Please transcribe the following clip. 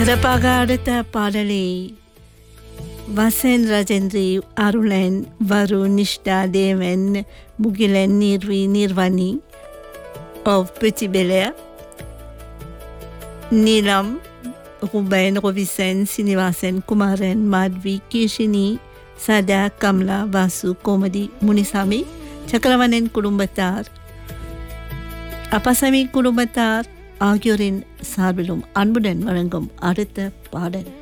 சிறப்பாக அடுத்த பாடலை வசன் ராஜேந்திரி அருளன் வருண் நிஷ்டா தேவன் முகிலன் நீர்வி நீர்வாணி ஆஃப் பெட்டி பெலேர் நீலம் Ruben, Rovisen, Sinivasan, Kumaran, Madhvi, Kishini, Sada, Kamla, Vasu, Komadi, Munisami, சக்கரவணன் குடும்பத்தார் அப்பசாமி குடும்பத்தார் ஆகியோரின் சார்பிலும் அன்புடன் வழங்கும் அடுத்த பாடல்